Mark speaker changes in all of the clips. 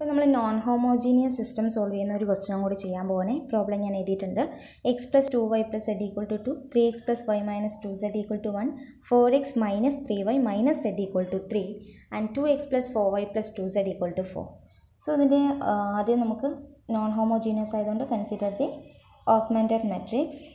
Speaker 1: അപ്പോൾ നമ്മൾ non homogeneous system solve ചെയ്യുന്ന ഒരു ക്വസ്റ്റ്യനും കൂടി ചെയ്യാൻ പോകണേ പ്രോബ്ലം ഞാൻ എഴുതിയിട്ടുണ്ട് x plus two y plus z equal to two three x plus y minus two z equal to one four x minus three y minus z equal to three and two x plus four y plus two z equal to four so ഇതിൻ്റെ ആദ്യം നമുക്ക് non homogeneous ആയതുകൊണ്ട് consider the augmented matrix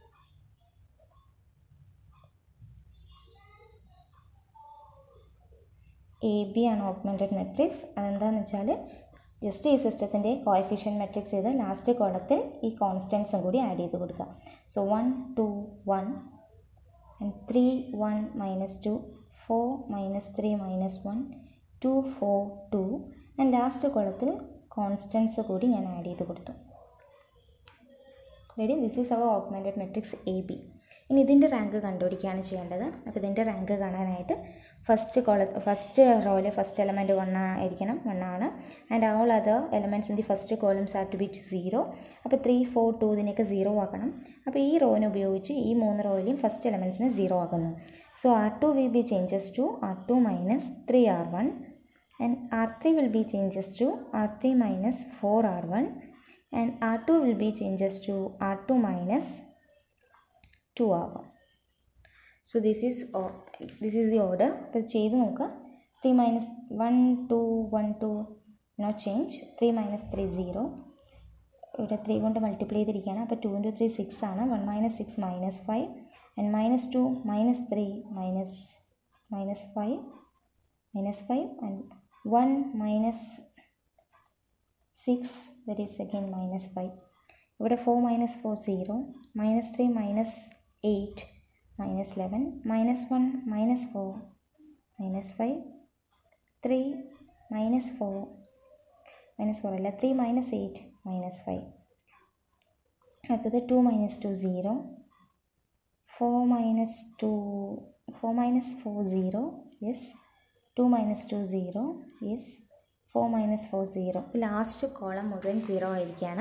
Speaker 1: A B ആണ് augmented matrix അതെന്താണെന്ന് വെച്ചാൽ just ഈ സിസ്റ്റത്തിൻ്റെ coefficient matrix ചെയ്ത് ലാസ്റ്റ് കോളത്തിൽ ഈ കോൺസ്റ്റൻസും കൂടി ആഡ് ചെയ്ത് കൊടുക്കുക so one two one and three one minus two four minus three minus one two four two and last കോളത്തിൽ കോൺസ്റ്റൻസ് കൂടി ഞാൻ ആഡ് ചെയ്ത് കൊടുത്തു ready this is our augmented matrix A B ഇനി ഇതിൻ്റെ റാങ്ക് കണ്ടുപിടിക്കുകയാണ് ചെയ്യേണ്ടത് അപ്പോൾ ഇതിൻ്റെ റാങ്ക് കാണാനായിട്ട് ഫസ്റ്റ് കോള ഫസ്റ്റ് റോയിൽ ഫസ്റ്റ് എലമെൻറ്റ് വൺ ആയിരിക്കണം വൺ ആണ് and all other elements in the first columns are to be zero അപ്പോൾ ത്രീ ഫോർ ടു ഇതിനൊക്കെ സീറോ ആക്കണം അപ്പോൾ ഈ റോയിനെ ഉപയോഗിച്ച് ഈ മൂന്ന് റോയിലെയും ഫസ്റ്റ് എലമെൻറ്റ്സിനെ സീറോ ആക്കുന്നു so R two will be changes to R two minus three R one and R three will be changes to R three minus four R one and R two will be changes to R two minus two ആവാം so this is this is the order അപ്പോൾ ചെയ്ത് നോക്കുക three minus one two one to no change three minus three zero ഇവിടെ three കൊണ്ട് multiply ചെയ്തിരിക്കുകയാണ് അപ്പോൾ two into three six ആണ് one minus six minus five and minus two minus three minus minus five minus five and one minus six that is again minus five ഇവിടെ four minus four zero minus three minus eight minus eleven minus one minus four minus five three minus four minus four അല്ല three minus eight minus five അടുത്തത് two minus two zero four minus two four minus four zero yes two minus two zero yes four minus four zero last column മുഴുവൻ zero ആയിരിക്കുകയാണ്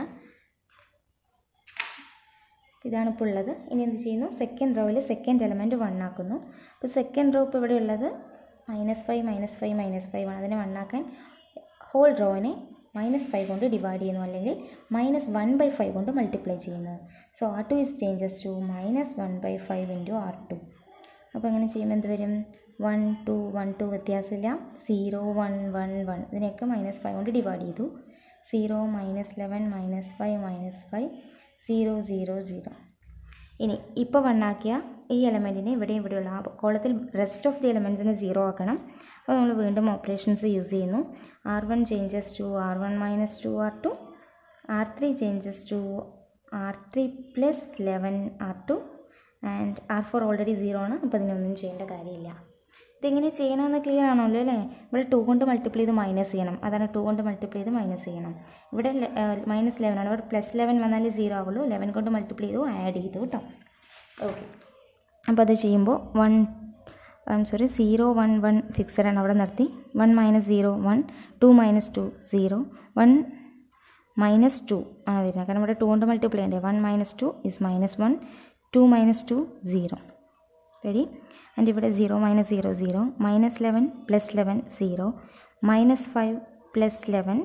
Speaker 1: ഇതാണ് ഇപ്പോൾ ഉള്ളത് ഇനി എന്ത് ചെയ്യുന്നു സെക്കൻഡ് റോയിൽ സെക്കൻഡ് എലമെൻറ്റ് വൺ ആക്കുന്നു അപ്പോൾ സെക്കൻഡ് റോ ഇപ്പോൾ ഇവിടെ ഉള്ളത് minus five minus five minus five ആണ് അതിനെ വൺ ആക്കാൻ ഹോൾ റോവിനെ മൈനസ് ഫൈവ് കൊണ്ട് ഡിവൈഡ് ചെയ്യുന്നു അല്ലെങ്കിൽ മൈനസ് വൺ ബൈ ഫൈവ് കൊണ്ട് മൾട്ടിപ്ലൈ ചെയ്യുന്നു so R two is changes to minus one by five into R two അപ്പോൾ അങ്ങനെ ചെയ്യുമ്പോൾ എന്ത് വരും വൺ ടു വൺ ടു വ്യത്യാസമില്ല സീറോ വൺ വൺ വൺ ഇതിനെയൊക്കെ മൈനസ് ഫൈവ് കൊണ്ട് ഡിവൈഡ് ചെയ്തു zero minus eleven minus five minus five zero zero zero ഇനി ഇപ്പോൾ വണ്ണാക്കിയ ഈ എലമെൻറ്റിനെ ഇവിടെ ഇവിടെയുള്ള ആ കോളത്തിൽ റെസ്റ്റ് ഓഫ് ദി എലമെൻറ്റ്സിനെ സീറോ ആക്കണം അപ്പോൾ നമ്മൾ വീണ്ടും ഓപ്പറേഷൻസ് യൂസ് ചെയ്യുന്നു R one changes to R one minus two R two R three changes to R three plus eleven R two and R four already zero ആണ് അപ്പോൾ അതിനൊന്നും ചെയ്യേണ്ട കാര്യമില്ല ഇതെങ്ങനെ ചെയ്യണമെന്ന് ക്ലിയർ ആണല്ലോ അല്ലേ ഇവിടെ ടു കൊണ്ട് മൾട്ടിപ്ലൈ ചെയ്ത് മൈനസ് ചെയ്യണം അതാണ് ടു കൊണ്ട് മൾട്ടിപ്ലൈ ചെയ്ത് മൈനസ് ചെയ്യണം ഇവിടെ മൈനസ് ലെവൻ ആണ് ഇവിടെ പ്ലസ് ലെവൻ വന്നാലേ സീറോ ആവുള്ളൂ ലെവൻ കൊണ്ട് മൾട്ടിപ്ലൈ ചെയ്തു ആഡ് ചെയ്തു കേട്ടോ ഓക്കെ അപ്പോൾ അത് ചെയ്യുമ്പോൾ one I'm sorry zero one one fixed ആണ് അവിടെ നിർത്തി one minus zero one two minus two zero one minus two ആണ് വരുന്നത് കാരണം ഇവിടെ ടു കൊണ്ട് മൾട്ടിപ്ലൈ ചെയ്യണ്ടേ one minus two is minus one two minus two zero ready and ഇവിടെ zero minus zero zero minus eleven plus eleven zero minus five plus eleven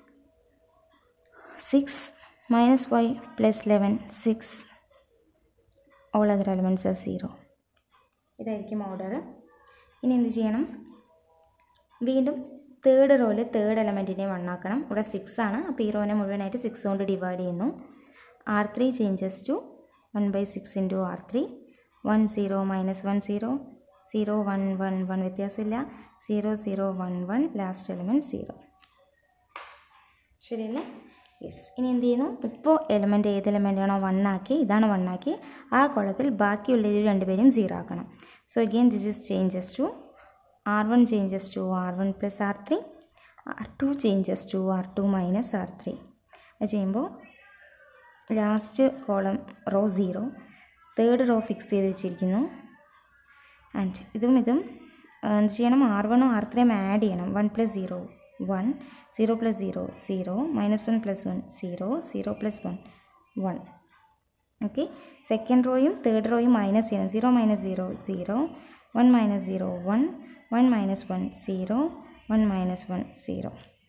Speaker 1: six minus five plus eleven six all other elements are zero ഇതായിരിക്കും order ഇനി എന്ത് ചെയ്യണം വീണ്ടും third റോയിൽ third എലമെൻറ്റിനെ വണ്ണാക്കണം ഇവിടെ six ആണ് അപ്പോൾ ഈ റോനെ മുഴുവനായിട്ട് സിക്സ് കൊണ്ട് ഡിവൈഡ് ചെയ്യുന്നു R three changes to one by six into R three one zero minus one zero zero one one one വ്യത്യാസമില്ല zero zero one one last element zero ശരിയല്ലേ yes ഇനി എന്ത് ചെയ്യുന്നു ഇപ്പോൾ എലമെൻറ്റ് ഏത് എലമെൻ്റ് ആണോ വൺ ആക്കി ഇതാണ് വൺ ആക്കി ആ കോളത്തിൽ ബാക്കിയുള്ള ഇത് രണ്ടുപേരും സീറോ ആക്കണം so again this is changes to R one changes to R one plus R three R two changes to R two minus R three അത് ചെയ്യുമ്പോൾ last column row zero third row fix ചെയ്ത് വെച്ചിരിക്കുന്നു and ഇതും ഇതും എന്ത് ചെയ്യണം R വണ്ണും R ത്രീയും ആഡ് ചെയ്യണം one plus zero one zero plus zero zero minus one plus one zero zero plus one one okay second റോയും തേർഡ് റോയും മൈനസ് ചെയ്യണം zero minus zero zero one minus zero one one minus one zero one minus one zero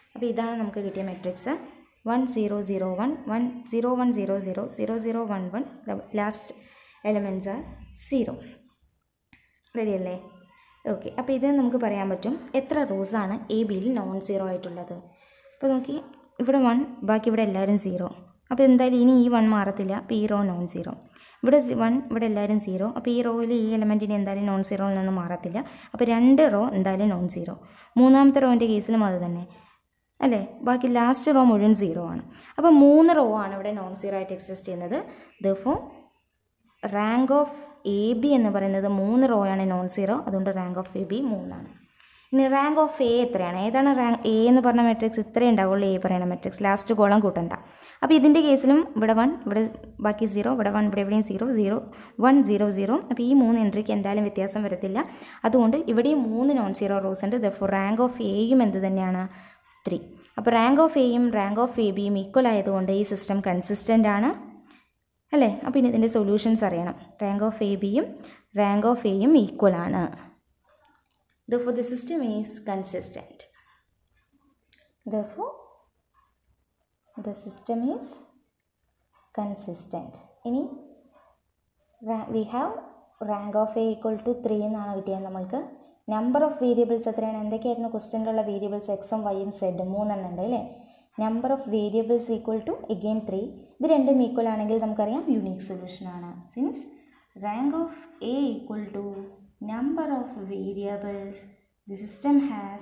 Speaker 1: അപ്പോൾ ഇതാണ് നമുക്ക് കിട്ടിയ matrix one zero zero one one zero one zero zero zero zero one one last elements are zero ready അല്ലേ okay അപ്പോൾ ഇത് നമുക്ക് പറയാൻ പറ്റും എത്ര റോസാണ് എ ബിയിൽ നോൺ സീറോ ആയിട്ടുള്ളത് അപ്പോൾ നോക്കി ഇവിടെ വൺ ബാക്കി ഇവിടെ എല്ലാവരും സീറോ അപ്പോൾ എന്തായാലും ഇനി ഈ വൺ മാറത്തില്ല അപ്പോൾ ഈ റോ നോൺ സീറോ ഇവിടെ വൺ ഇവിടെ എല്ലാവരും സീറോ അപ്പോൾ ഈ റോയിൽ ഈ എലമെൻറ്റിന് എന്തായാലും നോൺ സീറോയിൽ നിന്ന് മാറത്തില്ല അപ്പോൾ രണ്ട് റോ എന്തായാലും നോൺ സീറോ മൂന്നാമത്തെ റോൻ്റെ കേസിലും അത് തന്നെ അല്ലേ ബാക്കി ലാസ്റ്റ് റോ മുഴുവൻ സീറോ ആണ് അപ്പോൾ മൂന്ന് റോ ആണ് ഇവിടെ നോൺ സീറോ ആയിട്ട് എക്സിസ്റ്റ് ചെയ്യുന്നത് therefore rank of A B എന്ന് പറയുന്നത് മൂന്ന് റോ ആണ് നോൺ സീറോ അതുകൊണ്ട് റാങ്ക് ഓഫ് എ ബി മൂന്നാണ് ഇനി റാങ്ക് ഓഫ് എ എത്രയാണ് ഏതാണ് റാങ്ക് എ എന്ന് പറഞ്ഞ മെട്രിക്സ് ഇത്രേ ഉണ്ടാവുള്ളൂ എ പറയുന്ന മെട്രിക്സ് ലാസ്റ്റ് കോളം കൂട്ടണ്ട അപ്പോൾ ഇതിൻ്റെ കേസിലും ഇവിടെ വൺ ഇവിടെ ബാക്കി സീറോ ഇവിടെ വൺ ഇവിടെ എവിടെയും zero zero one zero zero അപ്പോൾ ഈ മൂന്ന് എൻട്രിക്ക് എന്തായാലും വ്യത്യാസം വരത്തില്ല അതുകൊണ്ട് ഇവിടെയും മൂന്ന് നോൺ സീറോ റോസ് ഉണ്ട് ദഫോർ റാങ്ക് ഓഫ് എയും എന്ത് തന്നെയാണ് ത്രീ അപ്പോൾ റാങ്ക് ഓഫ് എയും റാങ്ക് ഓഫ് എ ബിയും ഈക്വൽ ആയതുകൊണ്ട് ഈ സിസ്റ്റം കൺസിസ്റ്റൻ്റ് ആണ് അല്ലേ അപ്പോൾ ഇനി ഇതിൻ്റെ സൊല്യൂഷൻസ് അറിയണം റാങ്ക് ഓഫ് എ ബിയും റാങ്ക് ഓഫ് എയും ഈക്വൽ ആണ് therefore the system is consistent therefore the system is consistent ഇനി we have rank of A equal to three എന്നാണ് കിട്ടിയത് നമ്മൾക്ക് നമ്പർ ഓഫ് വേരിയബിൾസ് എത്രയാണ് എന്തൊക്കെയായിരുന്നു ക്വസ്റ്റ്യനിലുള്ള വേരിയബിൾസ് എക്സും വൈയും സെഡും മൂന്നെണ്ണം ഉണ്ട് അല്ലേ number of variables equal to again three ഇത് രണ്ടും ഈക്വൽ ആണെങ്കിൽ നമുക്കറിയാം യുണീക്ക് സൊല്യൂഷൻ ആണ് since rank of A equal to number of variables the system has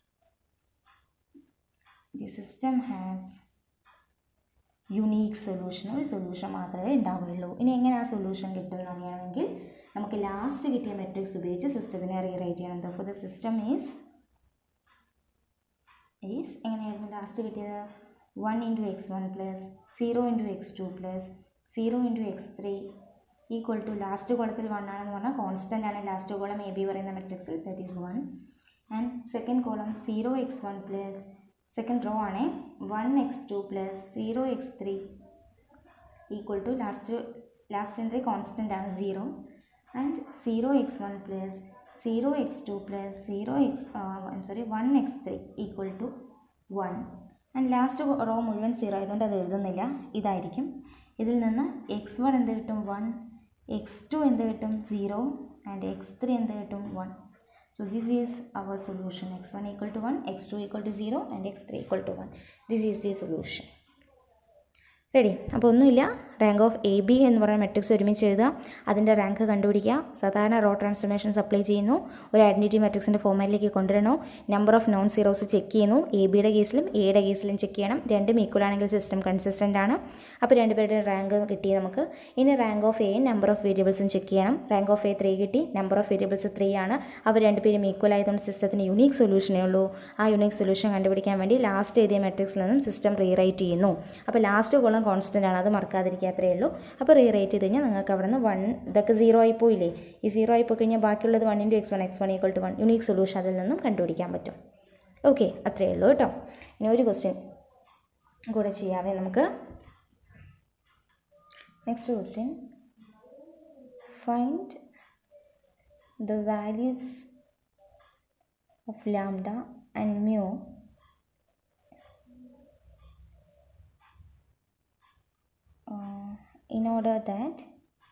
Speaker 1: the system has unique solution ഒരു സൊല്യൂഷൻ മാത്രമേ ഉണ്ടാവുകയുള്ളൂ ഇനി എങ്ങനെ ആ സൊല്യൂഷൻ കിട്ടും എന്ന് അറിയണമെങ്കിൽ നമുക്ക് ലാസ്റ്റ് കിട്ടിയ മെട്രിക്സ് ഉപയോഗിച്ച് സിസ്റ്റത്തിനെ റീറൈറ്റ് ചെയ്യണം for the system is is എങ്ങനെയായിരുന്നു ലാസ്റ്റ് കിട്ടിയത് one into x one plus zero into x two plus zero into x three equal to last കോളത്തിൽ വൺ ആണെന്ന് പറഞ്ഞാൽ കോൺസ്റ്റൻ്റ് ആണ് ലാസ്റ്റ് കോളം എ ബി പറയുന്ന matrix that is one and second column zero x one plus second row ആണ് one x two plus zero x three equal to last last entry constant ആണ് zero and zero x one plus zero x two plus zero x sorry one x three equal to one and last row മുഴുവൻ zero ആയതുകൊണ്ട് അത് എഴുതുന്നില്ല ഇതായിരിക്കും ഇതിൽ നിന്ന് X one എന്ത് കിട്ടും വൺ എക്സ് ടു എന്ത് കിട്ടും സീറോ ആൻഡ് എക്സ് ത്രീ എന്ത് കിട്ടും one so this is our solution x one equal to one x two equal to zero and x three equal to one this is the solution ready അപ്പോൾ ഒന്നുമില്ല rank of A B എന്ന് പറയുന്ന matrix ഒരുമിച്ച് എഴുതുക അതിൻ്റെ rank കണ്ടുപിടിക്കുക സാധാരണ raw transformations apply ചെയ്യുന്നു ഒരു ഐഡൻറ്റിറ്റി മെട്രിക്സിൻ്റെ ഫോമാറ്റിലേക്ക് കൊണ്ടുവരണോ number of non zeros check ചെയ്യുന്നു എ ബിയുടെ കേസിലും എയുടെ കേസിലും ചെക്ക് ചെയ്യണം രണ്ടും ഈക്വൽ ആണെങ്കിൽ സിസ്റ്റം കൺസിസ്റ്റൻ്റ് ആണ് അപ്പോൾ രണ്ടുപേരുടെ റാങ്ക് കിട്ടി നമുക്ക് ഇനി റാങ്ക് ഓഫ് എയും നമ്പർ ഓഫ് വേരിയബിൾസും ചെക്ക് ചെയ്യണം റാങ്ക് ഓഫ് എ ത്രീ കിട്ടി നമ്പർ ഓഫ് വേരിയബിൾസ് ത്രീ ആണ് അവർ രണ്ടുപേരും ഈക്വൽ ആയതുകൊണ്ട് സിസ്റ്റത്തിന് യുണീക്ക് സൊല്യൂഷനേ ഉള്ളൂ ആ യുണീക്ക് സൊല്യൂഷൻ കണ്ടുപിടിക്കാൻ വേണ്ടി ലാസ്റ്റ് എഴുതിയ മെട്രിക്സിൽ നിന്നും സിസ്റ്റം റീറൈറ്റ് ചെയ്യുന്നു അപ്പോൾ ലാസ്റ്റ് കോളം കോൺസ്റ്റൻ്റ് ആണ് അത് മറക്കാതിരിക്കുക അത്രയേ ഉള്ളൂ അപ്പോൾ റീറേറ്റ് ചെയ്ത് കഴിഞ്ഞാൽ നിങ്ങൾക്ക് അവിടെ നിന്ന് വൺ ഇതൊക്കെ സീറോ ആയി പോയില്ലേ ഈ സീറോ ആയി പോയി കഴിഞ്ഞാൽ ബാക്കിയുള്ളത് one into x one x one equal to one unique solution അതിൽ നിന്നും കണ്ടുപിടിക്കാൻ പറ്റും ഓക്കെ അത്രയേ ഉള്ളൂ കേട്ടോ ഇനി ഒരു ക്വസ്റ്റ്യൻ കൂടെ ചെയ്യാവേ നമുക്ക് next question find the values of lambda and mu uh, in order that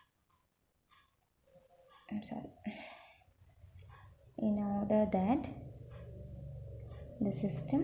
Speaker 1: I'm sorry in order that the system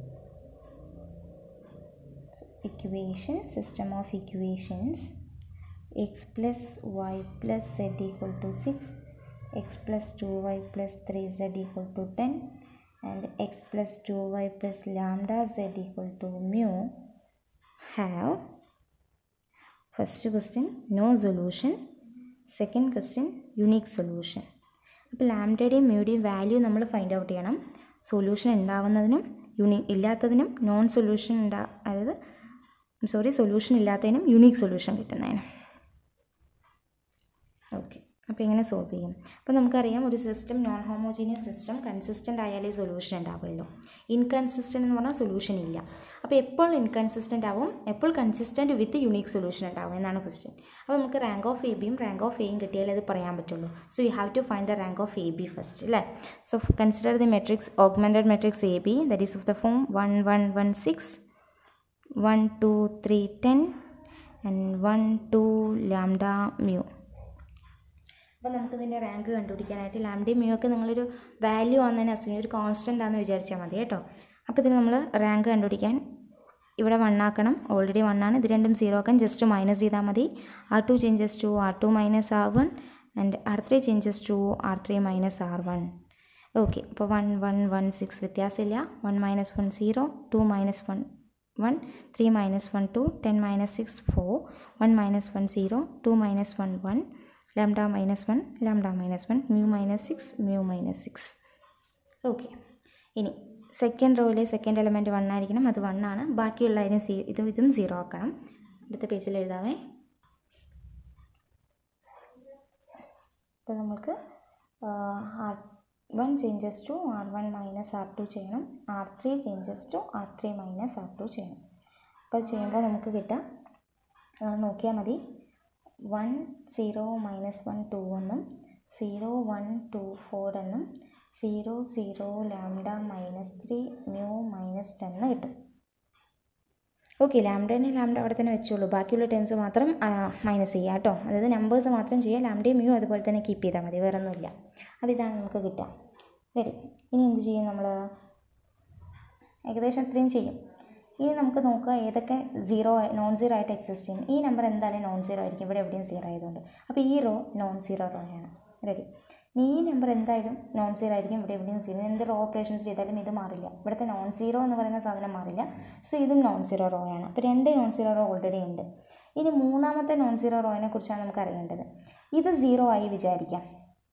Speaker 1: equation system of equations x plus y plus z equal to 6 x plus 2y plus 3z equal to 10 and x plus 2y plus lambda z equal to mu have first question no solution second question unique solution അപ്പോൾ ലാംഡയുടെയും മ്യൂടെയും value നമ്മൾ find out ചെയ്യണം solution ഉണ്ടാവുന്നതിനും യുണീ ഇല്ലാത്തതിനും non solution ഉണ്ടാ അതായത് സോറി സൊല്യൂഷൻ ഇല്ലാത്തതിനും യുണീക്ക് സൊല്യൂഷൻ കിട്ടുന്നതിനും ഓക്കെ അപ്പോൾ ഇങ്ങനെ സോൾവ് ചെയ്യും അപ്പോൾ നമുക്കറിയാം ഒരു system non homogeneous system consistent ആയാലേ സൊല്യൂഷൻ ഉണ്ടാവുള്ളൂ ഇൻകൺസിസ്റ്റൻ്റ് എന്ന് പറഞ്ഞാൽ സൊല്യൂഷൻ ഇല്ല അപ്പോൾ എപ്പോൾ ഇൻകൺസിസ്റ്റൻ്റ് ആവും എപ്പോൾ കൺസിസ്റ്റൻറ്റ് വിത്ത് യുണീക്ക് സൊല്യൂഷൻ ഉണ്ടാവും എന്നാണ് ക്വസ്റ്റ്യൻ അപ്പോൾ നമുക്ക് റാങ്ക് ഓഫ് എ ബിയും റാങ്ക് ഓഫ് എയും കിട്ടിയാലേ അത് പറയാൻ പറ്റുള്ളൂ so you have to find the rank of A B first അല്ലേ so consider the matrix augmented matrix A B that is of the form one one one six one two three ten and one two lambda mu അപ്പോൾ നമുക്കിതിൻ്റെ rank കണ്ടുപിടിക്കാനായിട്ട് ലാംഡയും mu ഒക്കെ നിങ്ങളൊരു value ആണെന്ന് assume ഒരു constant ആണെന്ന് വിചാരിച്ചാൽ മതി കേട്ടോ അപ്പോൾ ഇതിന് നമ്മൾ റാങ്ക് കണ്ടുപിടിക്കാൻ ഇവിടെ വൺ ആക്കണം ഓൾറെഡി വൺ ആണ് ഇത് രണ്ടും സീറോ ആക്കാൻ ജസ്റ്റ് മൈനസ് ചെയ്താൽ മതി R two changes to R two minus R one and R three changes to R three minus R one okay അപ്പോൾ വൺ വൺ വൺ സിക്സ് വ്യത്യാസമില്ല one minus one zero two minus one one three minus one two ten minus six four one minus one zero two minus one one lambda minus one lambda minus one mu minus six mu minus six okay ഇനി second റോയിലെ second element one ആയിരിക്കണം അത് one ആണ് ബാക്കിയുള്ളതിന് see ഇതും ഇതും zero ആക്കണം അടുത്ത പേജിൽ എഴുതാമേ അപ്പോൾ നമുക്ക് R one changes to R one minus R two ചെയ്യണം R three changes to R three minus R two ചെയ്യണം അപ്പോൾ ചെയ്യുമ്പോൾ നമുക്ക് കിട്ടാം നോക്കിയാൽ മതി one zero minus one two എന്നും സീറോ വൺ ടു ഫോർ എന്നും zero zero lambda minus three mu minus ten എന്ന് കിട്ടും ഓക്കെ ലാംഡേനെ ലാംഡ അവിടെ തന്നെ വെച്ചോളൂ ബാക്കിയുള്ള ടേംസ് മാത്രം മൈനസ് ചെയ്യുക കേട്ടോ അതായത് നമ്പേഴ്സ് മാത്രം ചെയ്യുക ലാംഡയും മ്യൂ അതുപോലെ തന്നെ കീപ്പ് ചെയ്താൽ മതി വേറെ ഒന്നുമില്ല അപ്പോൾ ഇതാണ് നമുക്ക് കിട്ടുക റെഡി ഇനി എന്ത് ചെയ്യും നമ്മൾ ഏകദേശം അത്രയും ചെയ്യും ഇനി നമുക്ക് നോക്കുക ഏതൊക്കെ സീറോ നോൺ സീറോ ആയിട്ട് എക്സിസ്റ്റ് ചെയ്യും ഈ നമ്പർ എന്തായാലും നോൺ സീറോ ആയിരിക്കും ഇവിടെ എവിടെയും സീറോ ആയതുകൊണ്ട് അപ്പോൾ ഈ റോ നോൺ സീറോ റോ ആണ് റെഡി ഇനി ഈ നമ്പർ എന്തായാലും നോൺ സീറോ ആയിരിക്കും ഇവിടെ എവിടെയും സീറോ എന്ത് റോ ഓപ്പറേഷൻസ് ചെയ്താലും ഇത് മാറില്ല ഇവിടുത്തെ നോൺ സീറോ എന്ന് പറയുന്ന സാധനം മാറില്ല സോ ഇതും നോൺ സീറോ റോ ആണ് അപ്പോൾ രണ്ട് നോൺ സീറോ റോ ഓൾറെഡി ഉണ്ട് ഇനി മൂന്നാമത്തെ നോൺ സീറോ റോയിനെ കുറിച്ചാണ് നമുക്ക് അറിയേണ്ടത് ഇത് സീറോ ആയി വിചാരിക്കാം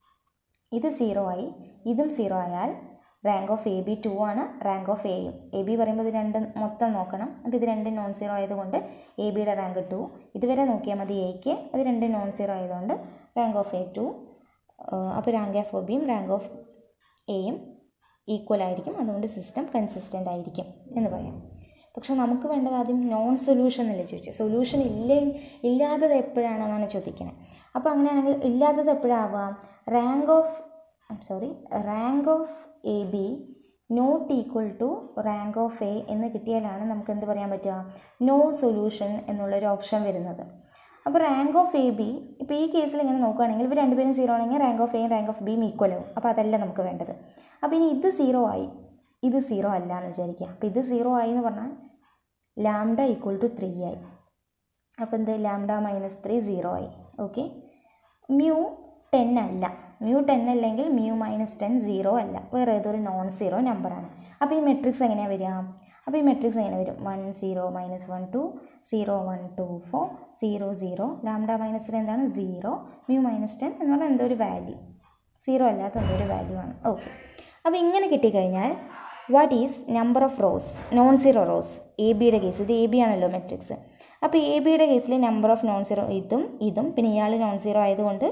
Speaker 1: ഇത് സീറോ ആയി ഇതും സീറോ ആയാൽ rank of A B two ആണ് റാങ്ക് ഓഫ് എയും എ ബി പറയുമ്പോൾ ഇത് രണ്ടും മൊത്തം നോക്കണം അപ്പോൾ ഇത് രണ്ടും നോൺ സീറോ ആയതുകൊണ്ട് എ ബിയുടെ റാങ്ക് ടു ഇതുവരെ നോക്കിയാൽ മതി എക്ക് അത് രണ്ടും നോൺ സീറോ ആയതുകൊണ്ട് റാങ്ക് ഓഫ് എ ടു അപ്പോൾ റാങ്ക് ഓഫ് ബിയും റാങ്ക് ഓഫ് എയും ഈക്വൽ ആയിരിക്കും അതുകൊണ്ട് സിസ്റ്റം കൺസിസ്റ്റൻ്റ് ആയിരിക്കും എന്ന് പറയാം പക്ഷെ നമുക്ക് വേണ്ടത് ആദ്യം നോൺ സൊല്യൂഷൻ എന്നല്ലേ ചോദിച്ചത് സൊല്യൂഷൻ ഇല്ല ഇല്ലാത്തത് എപ്പോഴാണെന്നാണ് ചോദിക്കുന്നത് അപ്പോൾ അങ്ങനെയാണെങ്കിൽ ഇല്ലാത്തത് എപ്പോഴാവാം rank of sorry rank of A B not equal to rank of A എന്ന് കിട്ടിയാലാണ് നമുക്ക് എന്ത് പറയാൻ പറ്റുക നോ സൊല്യൂഷൻ എന്നുള്ളൊരു ഓപ്ഷൻ വരുന്നത് അപ്പോൾ റാങ്ക് ഓഫ് എ ബി ഇപ്പോൾ ഈ കേസിൽ ഇങ്ങനെ നോക്കുകയാണെങ്കിൽ ഇവർ രണ്ടുപേരും സീറോ ആണെങ്കിൽ റാങ്ക് ഓഫ് എയും റാങ്ക് ഓഫ് ബിയും ഈക്വൽ ആവും അപ്പോൾ അതല്ല നമുക്ക് വേണ്ടത് അപ്പോൾ ഇനി ഇത് സീറോ ആയി ഇത് സീറോ അല്ല എന്ന് വിചാരിക്കുക അപ്പോൾ ഇത് സീറോ ആയി എന്ന് പറഞ്ഞാൽ ലാംഡ ഈക്വൽ ടു ത്രീ ആയി അപ്പോൾ എന്ത് ലാംഡ മൈനസ് ത്രീ സീറോ ആയി ഓക്കെ മ്യൂ ടെൻ അല്ല മ്യൂ ടെൻ അല്ലെങ്കിൽ മ്യൂ മൈനസ് ടെൻ സീറോ അല്ല വേറെ ഏതൊരു നോൺ സീറോ നമ്പറാണ് അപ്പോൾ ഈ മെട്രിക്സ് എങ്ങനെയാണ് വരിക അപ്പോൾ ഈ മെട്രിക്സ് എങ്ങനെ വരും one zero minus one two zero one two four zero zero lambda minus three എന്താണ് സീറോ മ്യൂ മൈനസ് ടെൻ എന്ന് പറഞ്ഞാൽ എന്തോ ഒരു വാല്യൂ സീറോ അല്ലാത്ത എന്തോ ഒരു വാല്യൂ ആണ് ഓക്കെ അപ്പോൾ ഇങ്ങനെ കിട്ടിക്കഴിഞ്ഞാൽ what is number of rows non zero rows A ബിയുടെ കേസ് ഇത് എ ബി ആണല്ലോ മെട്രിക്സ് അപ്പോൾ എ ബിയുടെ കേസിൽ നമ്പർ ഓഫ് നോൺ സീറോ ഇതും ഇതും പിന്നെ ഇയാൾ നോൺ സീറോ ആയതുകൊണ്ട്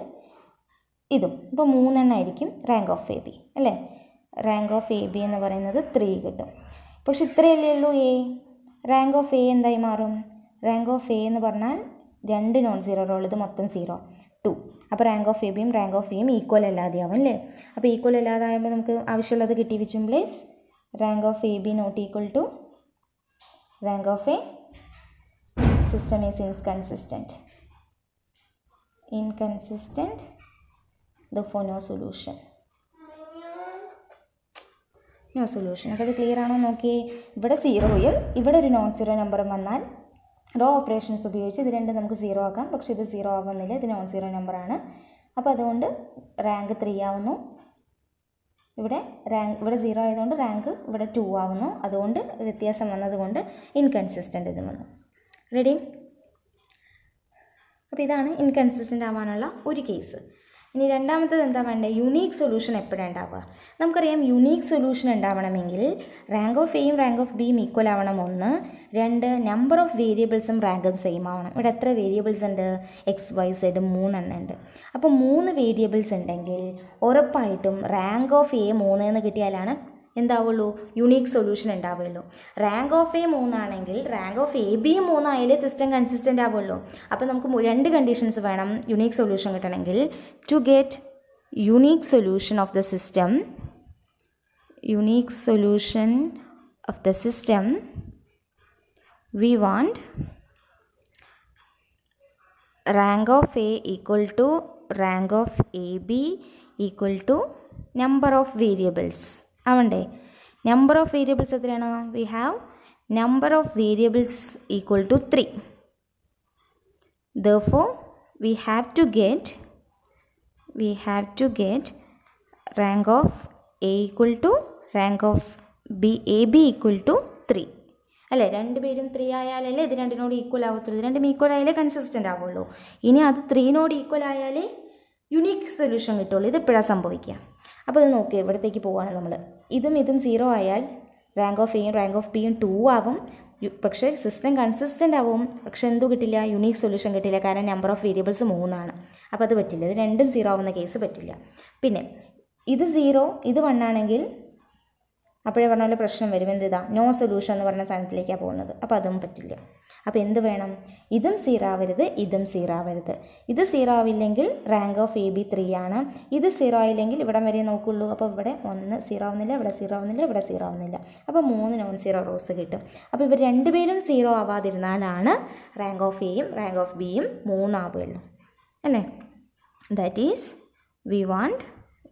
Speaker 1: ഇതും ഇപ്പോൾ മൂന്നെണ്ണം ആയിരിക്കും റാങ്ക് ഓഫ് എ ബി അല്ലേ റാങ്ക് ഓഫ് എ ബി എന്ന് പറയുന്നത് ത്രീ കിട്ടും പക്ഷെ ഇത്രയല്ലേ ഉള്ളൂ എ റാങ്ക് ഓഫ് എ എന്തായി മാറും റാങ്ക് ഓഫ് എ എന്ന് പറഞ്ഞാൽ രണ്ട് നോൺ സീറോ റോൾ ഇത് മൊത്തം സീറോ ടു അപ്പോൾ റാങ്ക് ഓഫ് എ ബിയും റാങ്ക് ഓഫ് എയും ഈക്വൽ അല്ലാതെയാവും അല്ലേ അപ്പോൾ ഈക്വൽ അല്ലാതാകുമ്പോൾ നമുക്ക് ആവശ്യമുള്ളത് കിട്ടി which implies rank of A B not equal to rank of A system is inconsistent inconsistent therefore no solution no solution അപ്പോൾ ഇത് ക്ലിയർ ആണോ നോക്കി ഇവിടെ സീറോയും ഇവിടെ ഒരു നോൺ സീറോ നമ്പറും വന്നാൽ റോ ഓപ്പറേഷൻസ് ഉപയോഗിച്ച് ഇത് രണ്ടും നമുക്ക് സീറോ ആക്കാം പക്ഷേ ഇത് സീറോ ആവുന്നില്ല ഇത് നോൺ സീറോ നമ്പറാണ് അപ്പോൾ അതുകൊണ്ട് റാങ്ക് ത്രീ ആവുന്നു ഇവിടെ റാങ്ക് ഇവിടെ സീറോ ആയതുകൊണ്ട് റാങ്ക് ഇവിടെ ടു ആവുന്നു അതുകൊണ്ട് വ്യത്യാസം വന്നതുകൊണ്ട് ഇൻകൺസിസ്റ്റൻ്റ് ഇത് വന്നു റെഡി അപ്പോൾ ഇതാണ് ഇൻകൺസിസ്റ്റൻ്റ് ആവാനുള്ള ഒരു കേസ് ഇനി രണ്ടാമത്തത് എന്താ വേണ്ടത് യുണീക്ക് സൊല്യൂഷൻ എപ്പോഴാണ് ഉണ്ടാവുക നമുക്കറിയാം യുണീക്ക് സൊല്യൂഷൻ ഉണ്ടാവണമെങ്കിൽ റാങ്ക് ഓഫ് എയും റാങ്ക് ഓഫ് ബിയും ഈക്വൽ ആവണം ഒന്ന് രണ്ട് നമ്പർ ഓഫ് വേരിയബിൾസും റാങ്കും സെയിം ആവണം ഇവിടെ എത്ര വേരിയബിൾസ് ഉണ്ട് എക്സ് വൈ സെഡ് മൂന്നെണ്ണം ഉണ്ട് അപ്പോൾ മൂന്ന് വേരിയബിൾസ് ഉണ്ടെങ്കിൽ ഉറപ്പായിട്ടും റാങ്ക് ഓഫ് എ മൂന്ന് എന്ന് കിട്ടിയാലാണ് എന്താവുള്ളൂ യുണീക്ക് സൊല്യൂഷൻ ഉണ്ടാവുള്ളൂ റാങ്ക് ഓഫ് എ മൂന്നാണെങ്കിൽ റാങ്ക് ഓഫ് എ ബി മൂന്നായാലേ സിസ്റ്റം കൺസിസ്റ്റൻ്റ് ആവുള്ളൂ അപ്പോൾ നമുക്ക് മു- രണ്ട് കണ്ടീഷൻസ് വേണം യുണീക്ക് സൊല്യൂഷൻ കിട്ടണമെങ്കിൽ to get unique solution of the system unique solution of the system we want rank of a equal to rank of ab equal to number of variables ആവണ്ടേ number of variables എത്രയാണ് we have number of variables equal to three though we have to get we have to get rank of a equal to rank of b a b equal to 3 അല്ലേ രണ്ടുപേരും three ആയാലല്ലേ ഇത് രണ്ടിനോട് equal ആവത്തുള്ളൂ ഇത് രണ്ടും equal ആയാലേ consistent ആവുള്ളൂ ഇനി അത് ത്രീനോട് equal ആയാലേ യുണീക്ക് സൊല്യൂഷൻ കിട്ടുള്ളൂ ഇത് എപ്പോഴാണ് സംഭവിക്കുക അപ്പോൾ ഇത് നോക്കുക ഇവിടത്തേക്ക് പോവുകയാണ് നമ്മൾ ഇതും ഇതും സീറോ ആയാൽ റാങ്ക് ഓഫ് എയും റാങ്ക് ഓഫ് ബിയും ടു ആവും യു- പക്ഷേ സിസ്റ്റം കൺസിസ്റ്റൻ്റ് ആവും പക്ഷെ എന്തു കിട്ടില്ല യുണീക്ക് സൊല്യൂഷൻ കിട്ടില്ല കാരണം നമ്പർ ഓഫ് വേരിയബിൾസ് മൂന്നാണ് അപ്പോൾ അത് പറ്റില്ല ഇത് രണ്ടും സീറോ ആവുന്ന കേസ് പറ്റില്ല പിന്നെ ഇത് സീറോ ഇത് വൺ ആണെങ്കിൽ അപ്പോഴേ പറഞ്ഞ പോലെ പ്രശ്നം വരും എന്ത് ഇതാ നോ സൊല്യൂഷൻ എന്ന് പറഞ്ഞ സാധനത്തിലേക്കാണ് പോകുന്നത് അപ്പോൾ അതും പറ്റില്ല അപ്പോൾ എന്ത് വേണം ഇതും സീറോ ആവരുത് ഇതും സീറോ ആവരുത് ഇത് സീറോ ആവില്ലെങ്കിൽ rank of A B three ആണ് ഇത് സീറോ ആയില്ലെങ്കിൽ ഇവിടം വരെ നോക്കുള്ളൂ അപ്പോൾ ഇവിടെ ഒന്ന് സീറോ ആവുന്നില്ല ഇവിടെ സീറോ ആവുന്നില്ല ഇവിടെ സീറോ ആവുന്നില്ല അപ്പോൾ മൂന്ന് നോൺ സീറോ റോസ് കിട്ടും അപ്പോൾ ഇവർ രണ്ടുപേരും സീറോ ആവാതിരുന്നാലാണ് റാങ്ക് ഓഫ് എയും റാങ്ക് ഓഫ് ബിയും മൂന്നാവുകയുള്ളൂ അല്ലേ that is we want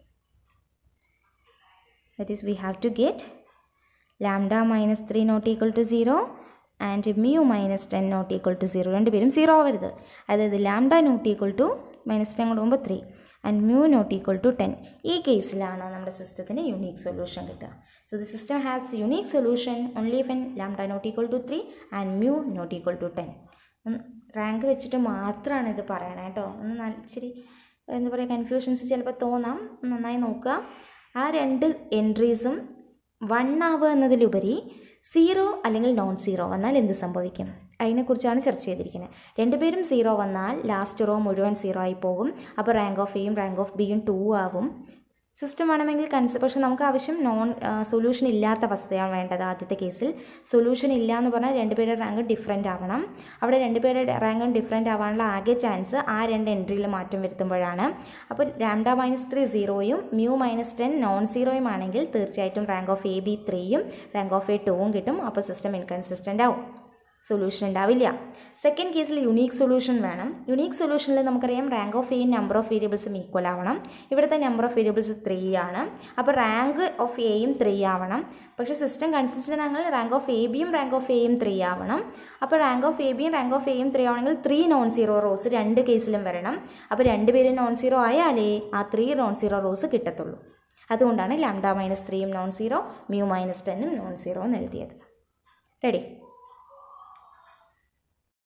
Speaker 1: that is we have to get lambda minus 3 not equal to 0 and mu minus 10 not equal to 0 രണ്ടുപേരും സീറോ ആവരുത് അതായത് lambda not equal to minus ten കൊണ്ട് പോകുമ്പോൾ three and mu not equal to ten ഈ കേസിലാണ് നമ്മുടെ സിസ്റ്റത്തിന് unique solution കിട്ടുക so the system has unique solution only when lambda not equal to three and mu not equal to ten rank വെച്ചിട്ട് മാത്രമാണ് ഇത് പറയണേ കേട്ടോ ഒന്ന് നല്ല ഇച്ചിരി എന്താ പറയുക കൺഫ്യൂഷൻസ് ചിലപ്പോൾ തോന്നാം നന്നായി നോക്കുക ആ രണ്ട് എൻട്രീസും വൺ ആവുക എന്നതിലുപരി സീറോ അല്ലെങ്കിൽ നോൺ സീറോ വന്നാൽ എന്ത് സംഭവിക്കും അതിനെക്കുറിച്ചാണ് ചർച്ച ചെയ്തിരിക്കുന്നത് രണ്ടുപേരും സീറോ വന്നാൽ ലാസ്റ്റ് റോ മുഴുവൻ സീറോ ആയി പോകും അപ്പോൾ റാങ്ക് ഓഫ് എയും റാങ്ക് ഓഫ് ബിയും ടു ആവും സിസ്റ്റം വേണമെങ്കിൽ കൺസ് പക്ഷെ നമുക്ക് ആവശ്യം നോൺ സൊല്യൂഷൻ ഇല്ലാത്ത അവസ്ഥയാണ് വേണ്ടത് ആദ്യത്തെ കേസിൽ സൊല്യൂഷൻ ഇല്ല എന്ന് പറഞ്ഞാൽ രണ്ടുപേരുടെ റാങ്ക് ഡിഫറെൻ്റ് ആവണം അവിടെ രണ്ടുപേരുടെ റാങ്കും ഡിഫറെൻ്റ് ആവാനുള്ള ആകെ ചാൻസ് ആ രണ്ട് എൻട്രിയിൽ മാറ്റം വരുത്തുമ്പോഴാണ് അപ്പോൾ ലാംഡ മൈനസ് ത്രീ സീറോയും മ്യൂ മൈനസ് ടെൻ നോൺ സീറോയും ആണെങ്കിൽ തീർച്ചയായിട്ടും റാങ്ക് ഓഫ് എ ബി ത്രീയും റാങ്ക് ഓഫ് എ ടൂവും കിട്ടും അപ്പോൾ സിസ്റ്റം ഇൻകൺസിസ്റ്റൻ്റ് ആവും സൊല്യൂഷൻ ഉണ്ടാവില്ല സെക്കൻഡ് കേസിൽ യുണീക്ക് സൊല്യൂഷൻ വേണം യുണീക്ക് സൊല്യൂഷനിൽ നമുക്കറിയാം റാങ്ക് ഓഫ് എയും നമ്പർ ഓഫ് വേരിയബിൾസും ഈക്വൽ ആവണം ഇവിടുത്തെ നമ്പർ ഓഫ് വേരിയബിൾസ് ത്രീ ആണ് അപ്പോൾ റാങ്ക് ഓഫ് എയും ത്രീ ആവണം പക്ഷേ സിസ്റ്റം കൺസിസ്റ്റൻ്റ് ആണെങ്കിൽ റാങ്ക് ഓഫ് എ ബിയും റാങ്ക് ഓഫ് എയും ത്രീ ആവണം അപ്പോൾ റാങ്ക് ഓഫ് എ ബിയും റാങ്ക് ഓഫ് എയും ത്രീ ആവണമെങ്കിൽ ത്രീ നോൺ സീറോ റോസ് രണ്ട് കേസിലും വരണം അപ്പോൾ രണ്ട് പേരും നോൺ സീറോ ആയാലേ ആ ത്രീ നോൺ സീറോ റോസ് കിട്ടത്തുള്ളൂ അതുകൊണ്ടാണ് ലാംഡ മൈനസ് ത്രീയും നോൺ സീറോ മ്യൂ മൈനസ് ടെന്നും നോൺ സീറോ എന്ന് എഴുതിയത് റെഡി